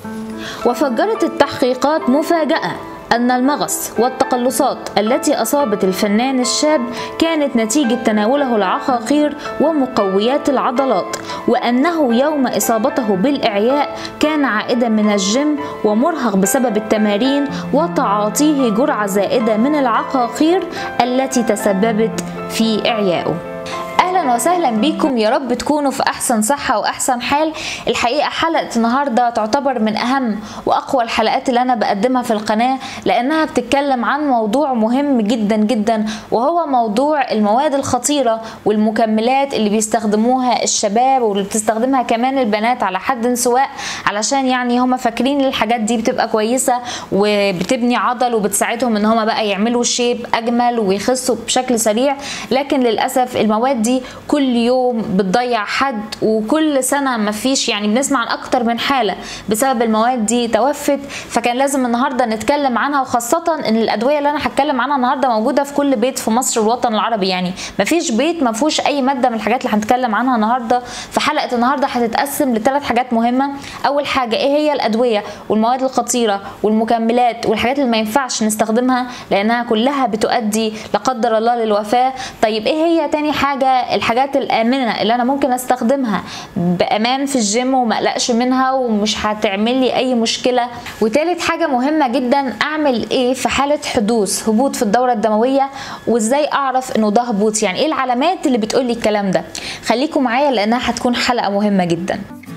وفجرت التحقيقات مفاجأة أن المغص والتقلصات التي أصابت الفنان الشاب كانت نتيجة تناوله العقاقير ومقويات العضلات وأنه يوم إصابته بالإعياء كان عائدا من الجيم ومرهق بسبب التمارين وتعاطيه جرعة زائدة من العقاقير التي تسببت في إعيائه اهلا وسهلا بيكم يا رب تكونوا في احسن صحه واحسن حال الحقيقه حلقه النهارده تعتبر من اهم واقوى الحلقات اللي انا بقدمها في القناه لانها بتتكلم عن موضوع مهم جدا جدا وهو موضوع المواد الخطيره والمكملات اللي بيستخدموها الشباب واللي بتستخدمها كمان البنات على حد سواء علشان يعني هم فاكرين الحاجات دي بتبقى كويسه وبتبني عضل وبتساعدهم ان هم بقى يعملوا شيب اجمل ويخسوا بشكل سريع لكن للاسف المواد دي كل يوم بتضيع حد وكل سنه ما فيش يعني بنسمع عن اكتر من حاله بسبب المواد دي توفت فكان لازم النهارده نتكلم عنها وخاصه ان الادويه اللي انا هتكلم عنها النهارده موجوده في كل بيت في مصر والوطن العربي يعني ما فيش بيت ما فيهوش اي ماده من الحاجات اللي هنتكلم عنها النهارده في حلقه النهارده هتتقسم لثلاث حاجات مهمه اول حاجه ايه هي الادويه والمواد الخطيره والمكملات والحاجات اللي ما ينفعش نستخدمها لانها كلها بتؤدي لا قدر الله للوفاه طيب ايه هي تاني حاجه الحاجات الامنه اللي انا ممكن استخدمها بامان في الجيم وما اقلقش منها ومش هتعمل لي اي مشكله وتالت حاجه مهمه جدا اعمل ايه في حاله حدوث هبوط في الدوره الدمويه وازاي اعرف انه ده هبوط يعني ايه العلامات اللي بتقول لي الكلام ده خليكم معايا لانها هتكون حلقه مهمه جدا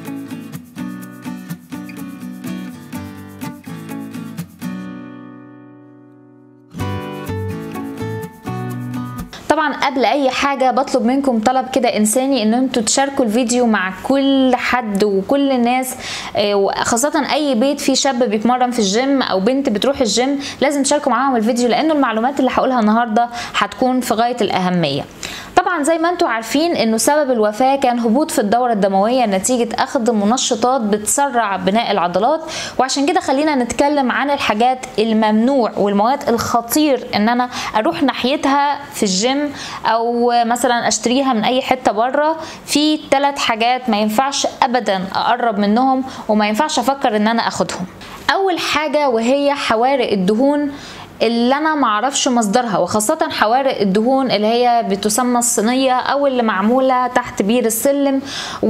طبعا قبل اي حاجه بطلب منكم طلب كده انساني ان انتوا تشاركوا الفيديو مع كل حد وكل الناس خاصه اي بيت فيه شاب بيتمرن في الجيم او بنت بتروح الجيم لازم تشاركوا معاهم الفيديو لانه المعلومات اللي هقولها النهارده هتكون في غايه الاهميه طبعا زي ما انتم عارفين انه سبب الوفاه كان هبوط في الدوره الدمويه نتيجه اخذ منشطات بتسرع بناء العضلات وعشان كده خلينا نتكلم عن الحاجات الممنوع والمواد الخطير ان انا اروح ناحيتها في الجيم او مثلا اشتريها من اي حته بره في ثلاث حاجات ما ينفعش ابدا اقرب منهم وما ينفعش افكر ان انا اخدهم اول حاجه وهي حوارق الدهون اللي انا معرفش مصدرها وخاصة حوارق الدهون اللي هي بتسمى الصينية او اللي معمولة تحت بير السلم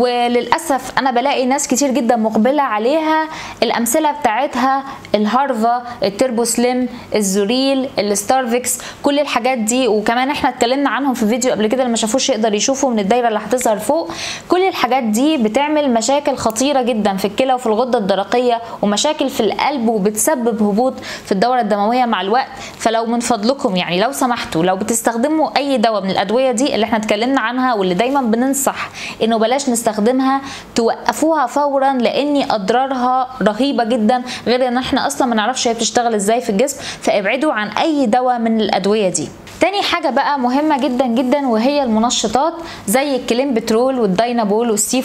وللأسف انا بلاقي ناس كتير جدا مقبلة عليها الامثلة بتاعتها الهارفا التربو سليم الزوريل الستارفكس كل الحاجات دي وكمان احنا اتكلمنا عنهم في فيديو قبل كده اللي ما شافوش يقدر يشوفه من الدايرة اللي هتظهر فوق كل الحاجات دي بتعمل مشاكل خطيرة جدا في الكلى وفي الغدة الدرقية ومشاكل في القلب وبتسبب هبوط في الدورة الدموية مع الوقت الوقت فلو من فضلكم يعني لو سمحتوا لو بتستخدموا اي دواء من الادويه دي اللي احنا اتكلمنا عنها واللي دايما بننصح انه بلاش نستخدمها توقفوها فورا لان اضرارها رهيبه جدا غير ان احنا اصلا ما نعرفش هي بتشتغل ازاي في الجسم فابعدوا عن اي دواء من الادويه دي تاني حاجة بقى مهمة جدا جدا وهي المنشطات زي الكلين بترول والداينابول والسي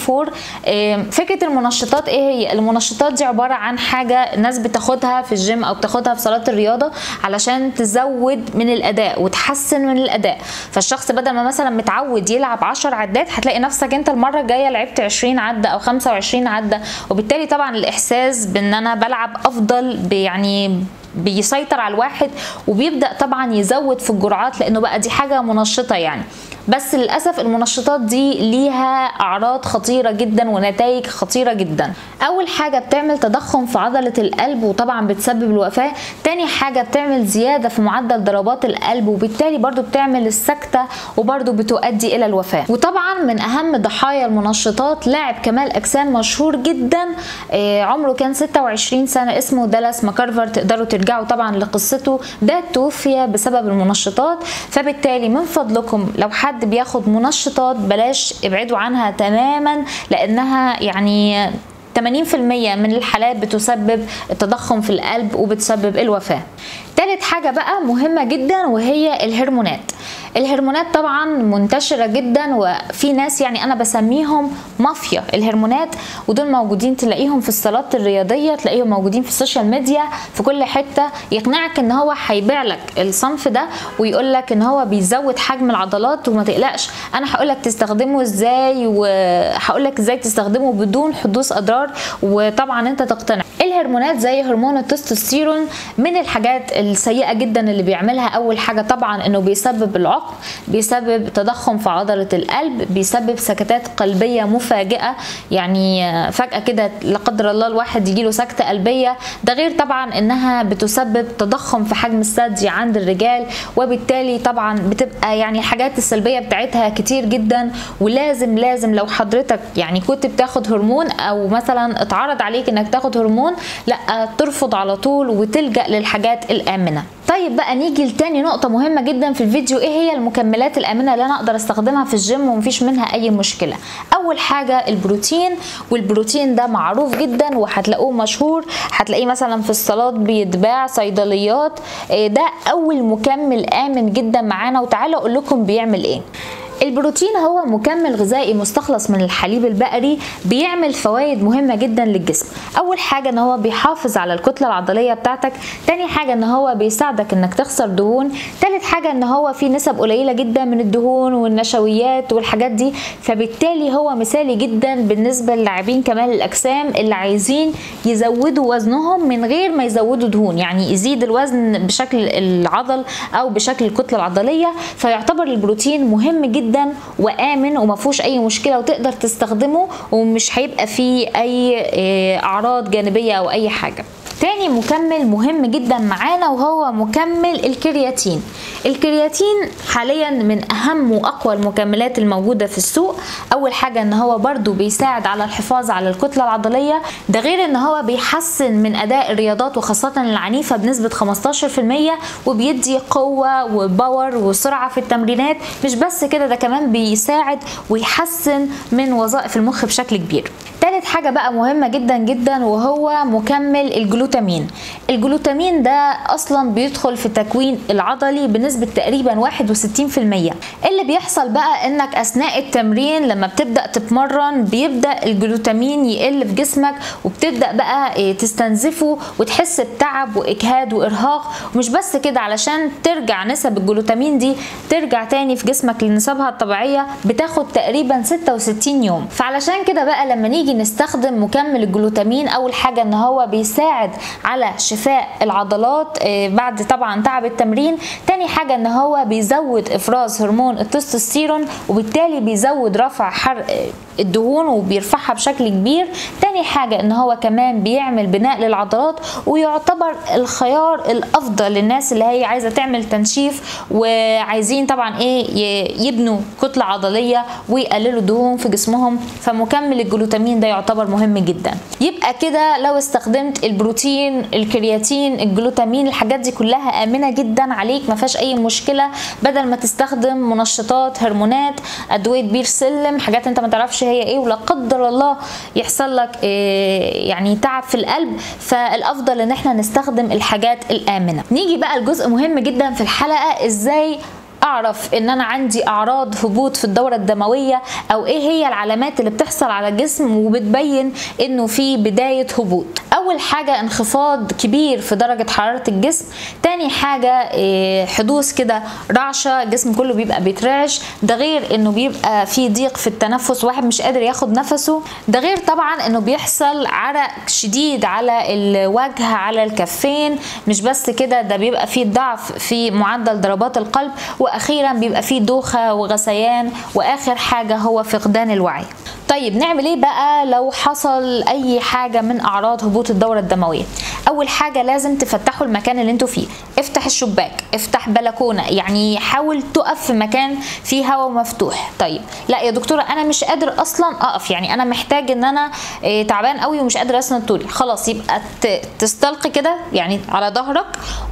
4 فكرة المنشطات ايه هي المنشطات دي عبارة عن حاجة الناس بتاخدها في الجيم او بتاخدها في صلاة الرياضة علشان تزود من الاداء وتحسن من الاداء فالشخص بدل ما مثلا متعود يلعب 10 عدات هتلاقي نفسك انت المرة الجاية لعبت 20 عدة او 25 عدة وبالتالي طبعا الاحساس بان انا بلعب افضل يعني بيسيطر على الواحد وبيبدا طبعا يزود في الجرعات لانه بقى دي حاجه منشطه يعني بس للاسف المنشطات دي ليها اعراض خطيره جدا ونتائج خطيره جدا اول حاجه بتعمل تضخم في عضله القلب وطبعا بتسبب الوفاه تاني حاجه بتعمل زياده في معدل ضربات القلب وبالتالي برضو بتعمل السكته وبرضو بتؤدي الى الوفاه وطبعا من اهم ضحايا المنشطات لاعب كمال اجسام مشهور جدا عمره كان 26 سنه اسمه دالاس ماكارفر تقدروا ترجعوا طبعا لقصته ده توفي بسبب المنشطات فبالتالي من فضلكم لو حد حد بياخد منشطات بلاش ابعدوا عنها تماما لانها يعني 80% من الحالات بتسبب التضخم في القلب وبتسبب الوفاة تالت حاجة بقى مهمة جدا وهي الهرمونات الهرمونات طبعا منتشرة جدا وفي ناس يعني أنا بسميهم مافيا الهرمونات ودول موجودين تلاقيهم في الصالات الرياضية تلاقيهم موجودين في السوشيال ميديا في كل حتة يقنعك ان هو هيبيع لك الصنف ده ويقول لك ان هو بيزود حجم العضلات وما تقلقش انا هقول لك تستخدمه ازاي وهقول لك ازاي تستخدمه بدون حدوث اضرار وطبعا انت تقتنع الهرمونات زي هرمون التستوستيرون من الحاجات السيئه جدا اللي بيعملها اول حاجه طبعا انه بيسبب العقم بيسبب تضخم في عضله القلب بيسبب سكتات قلبيه مفاجئه يعني فجاه كده لا قدر الله الواحد يجيله سكته قلبيه ده غير طبعا انها بتسبب تضخم في حجم الثدي عند الرجال وبالتالي طبعا بتبقى يعني الحاجات السلبيه بتاعتها كتير جدا ولازم لازم لو حضرتك يعني كنت بتاخد هرمون او مثلا اتعرض عليك انك تاخد هرمون لا ترفض على طول وتلجا للحاجات الامنه طيب بقى نيجي لتاني نقطة مهمة جدا في الفيديو ايه هي المكملات الآمنة اللي انا اقدر استخدمها في الجيم ومفيش منها اي مشكلة اول حاجة البروتين والبروتين ده معروف جدا وهتلاقوه مشهور هتلاقيه مثلا في الصالات بيتباع صيدليات ده اول مكمل آمن جدا معانا وتعالوا اقول لكم بيعمل ايه البروتين هو مكمل غذائي مستخلص من الحليب البقري بيعمل فوائد مهمة جدا للجسم اول حاجة ان هو بيحافظ على الكتلة العضلية بتاعتك تاني حاجة ان هو بيساعدك انك تخسر دهون تالت حاجة ان هو فيه نسب قليلة جدا من الدهون والنشويات والحاجات دي فبالتالي هو مثالي جدا بالنسبة للاعبين كمال الاجسام اللي عايزين يزودوا وزنهم من غير ما يزودوا دهون يعني يزيد الوزن بشكل العضل او بشكل الكتلة العضلية فيعتبر البروتين مهم جدا جدا وامن وما فيهوش اي مشكله وتقدر تستخدمه ومش هيبقى فيه اي اعراض جانبيه او اي حاجه تاني مكمل مهم جدا معانا وهو مكمل الكرياتين الكرياتين حاليا من اهم واقوى المكملات الموجوده في السوق اول حاجه ان هو برضو بيساعد على الحفاظ على الكتله العضليه ده غير ان هو بيحسن من اداء الرياضات وخاصه العنيفه بنسبه 15% وبيدي قوه وباور وسرعه في التمرينات مش بس كده ده كمان بيساعد ويحسن من وظائف المخ بشكل كبير تالت حاجه بقى مهمه جدا جدا وهو مكمل الجلوتامين الجلوتامين ده اصلا بيدخل في التكوين العضلي بنسبه تقريبا 61% اللي بيحصل بقى انك اثناء التمرين لما بتبدا تتمرن بيبدا الجلوتامين يقل في جسمك وبتبدا بقى تستنزفه وتحس بتعب واجهاد وارهاق ومش بس كده علشان ترجع نسب الجلوتامين دي ترجع تاني في جسمك لنسبها الطبيعيه بتاخد تقريبا 66 يوم فعلشان كده بقى لما نيجي نستخدم مكمل الجلوتامين اول حاجه ان هو بيساعد على شفاء العضلات بعد طبعا تعب التمرين تاني حاجه ان هو بيزود افراز هرمون التستوستيرون وبالتالي بيزود رفع حرق الدهون وبيرفعها بشكل كبير تاني حاجة ان هو كمان بيعمل بناء للعضلات ويعتبر الخيار الافضل للناس اللي هي عايزة تعمل تنشيف وعايزين طبعا ايه يبنوا كتلة عضلية ويقللوا دهون في جسمهم فمكمل الجلوتامين ده يعتبر مهم جدا يبقى كده لو استخدمت البروتين الكرياتين الجلوتامين الحاجات دي كلها امنة جدا عليك ما فيهاش اي مشكلة بدل ما تستخدم منشطات هرمونات ادوية بير سلم حاجات انت ما تعرفش هي ايه ولا قدر الله يحصل لك إيه يعني تعب في القلب فالافضل ان احنا نستخدم الحاجات الامنه نيجي بقى لجزء مهم جدا في الحلقه ازاي اعرف ان انا عندي اعراض هبوط في الدوره الدمويه او ايه هي العلامات اللي بتحصل على الجسم وبتبين انه في بدايه هبوط اول حاجه انخفاض كبير في درجه حراره الجسم تاني حاجه إيه حدوث كده رعشه الجسم كله بيبقى بيترعش ده غير انه بيبقى في ضيق في التنفس واحد مش قادر ياخد نفسه ده غير طبعا انه بيحصل عرق شديد على الوجه على الكفين مش بس كده ده بيبقى فيه ضعف في معدل ضربات القلب واخيرا بيبقى فيه دوخه وغثيان واخر حاجه هو فقدان الوعي طيب نعمل ايه بقى لو حصل اي حاجه من اعراض هبوط الدوره الدمويه اول حاجه لازم تفتحوا المكان اللي انتوا فيه افتح الشباك افتح بلكونه يعني حاول تقف في مكان فيه هواء مفتوح طيب لا يا دكتوره انا مش قادر اصلا اقف يعني انا محتاج ان انا إيه تعبان قوي ومش قادر اسند طولي خلاص يبقى تستلقي كده يعني على ظهرك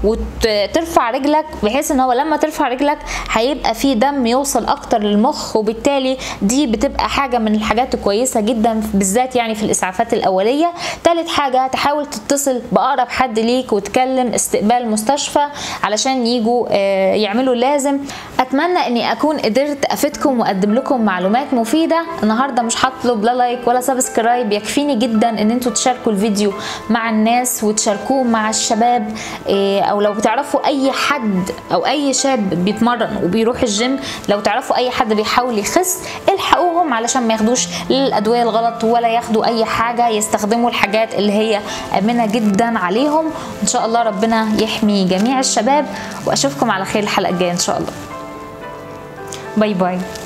وترفع رجلك بحيث ان هو لما ترفع رجلك هيبقى فيه دم يوصل اكتر للمخ وبالتالي دي بتبقى حاجه من الحاجات الكويسه جدا بالذات يعني في الاسعافات الاوليه ثالث حاجه تحاول تتصل باقرب حد ليك وتكلم استقبال مستشفى علشان يجوا آه، يعملوا اللازم اتمنى اني اكون قدرت افيدكم واقدم لكم معلومات مفيده النهارده مش هطلب لا لايك ولا سبسكرايب يكفيني جدا ان انتوا تشاركوا الفيديو مع الناس وتشاركوه مع الشباب آه، او لو بتعرفوا اي حد او اي شاب بيتمرن وبيروح الجيم لو تعرفوا اي حد بيحاول يخس الحقوهم علشان ما ياخدوش الادويه الغلط ولا ياخدوا اي حاجه يستخدموا الحاجات اللي هي امنه جدا عليهم ان شاء الله ربنا يحمي جميع الشباب واشوفكم على خير الحلقه الجايه ان شاء الله باي باي